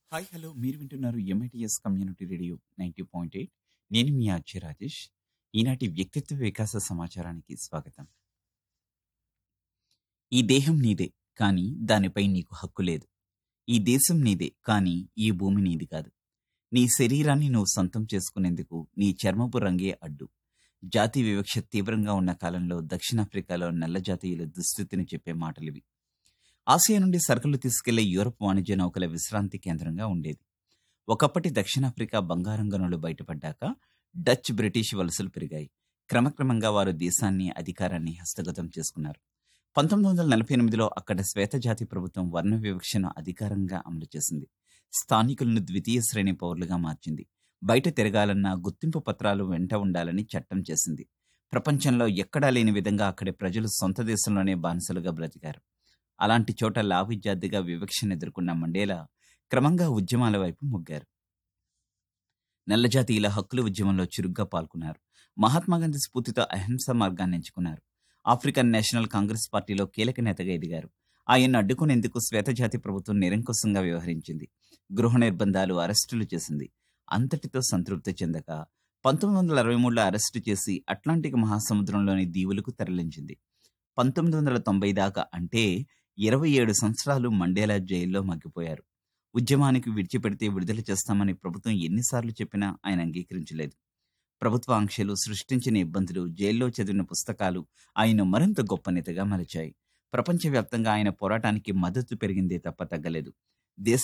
hi hello మీరు వింటున్నారు MITS community radio ninety point eight నేను మీ ఆర్జే రాజేష్ ఈనాటి వ్యక్తిత్వ వికాస సమాచారానికి స్వాగతం ఈ దేహం నీదే కానీ దానిపై నీకు హక్కు లేదు ఈ దేశం నీదే కానీ ఈ భూమి నీది కాదు నీ శరీరాన్ని నువ్వు సొంతం చేసుకునేందుకు నీ చర్మపు రంగే అడ్డు జాతి వివక్ష తీవ్రంగా ఉన్న కాలంలో దక్షిణాఫ్రికాలో నల్ల జాతీయుల దుస్థితిని చెప్పే మాటలివి ఆసియా నుండి సరుకులు తీసుకెళ్లే యూరప్ వాణిజ్య నౌకల విశ్రాంతి కేంద్రంగా ఉండేది ఒకప్పటి దక్షిణాఫ్రికా బంగారం గనులు బయటపడ్డాక డచ్ బ్రిటిష్ వలసలు పెరిగాయి క్రమక్రమంగా వారు దేశాన్ని అధికారాన్ని హస్తగతం చేసుకున్నారు పంతొమ్మిది వందల నలభై ఎనిమిదిలో అక్కడ శ్వేతజాతి ప్రభుత్వం వర్ణ వివక్షను అధికారంగా అమలు చేసింది స్థానికులను ద్వితీయ శ్రేణి పౌరులుగా మార్చింది బయట తిరగాలన్నా గుర్తింపు పత్రాలు వెంట ఉండాలని చట్టం చేసింది ప్రపంచంలో ఎక్కడా లేని విధంగా అక్కడి ప్రజలు సొంత దేశంలోనే బానిసలుగా బ్రతికారు అలాంటి చోట లావు విద్యార్థిగా వివక్షను ఎదుర్కొన్న మండేలా క్రమంగా ఉద్యమాల వైపు మొగ్గారు నల్లజాతీయుల హక్కుల ఉద్యమంలో చురుగ్గా పాల్గొన్నారు మహాత్మాగాంధీ స్ఫూర్తితో అహింస మార్గాన్ని ఎంచుకున్నారు ఆఫ్రికన్ నేషనల్ కాంగ్రెస్ పార్టీలో కీలక నేతగా ఎదిగారు ఆయన్ను అడ్డుకునేందుకు శ్వేతజాతి ప్రభుత్వం నిరంకుశంగా వ్యవహరించింది గృహ నిర్బంధాలు అరెస్టులు చేసింది అంతటితో సంతృప్తి చెందక పంతొమ్మిది వందల అరవై మూడులో అరెస్టు చేసి అట్లాంటిక్ మహాసముద్రంలోని దీవులకు తరలించింది పంతొమ్మిది వందల తొంభై దాకా అంటే ఇరవై ఏడు సంవత్సరాలు మండేలా జైల్లో మగ్గిపోయారు ఉద్యమానికి విడిచిపెడితే విడుదల చేస్తామని ప్రభుత్వం ఎన్నిసార్లు చెప్పినా ఆయన అంగీకరించలేదు ప్రభుత్వ ఆంక్షలు సృష్టించిన ఇబ్బందులు జైల్లో చదివిన పుస్తకాలు ఆయన మరింత గొప్ప నేతగా మలిచాయి ప్రపంచవ్యాప్తంగా ఆయన పోరాటానికి మద్దతు పెరిగిందే తప్ప తగ్గలేదు దేశ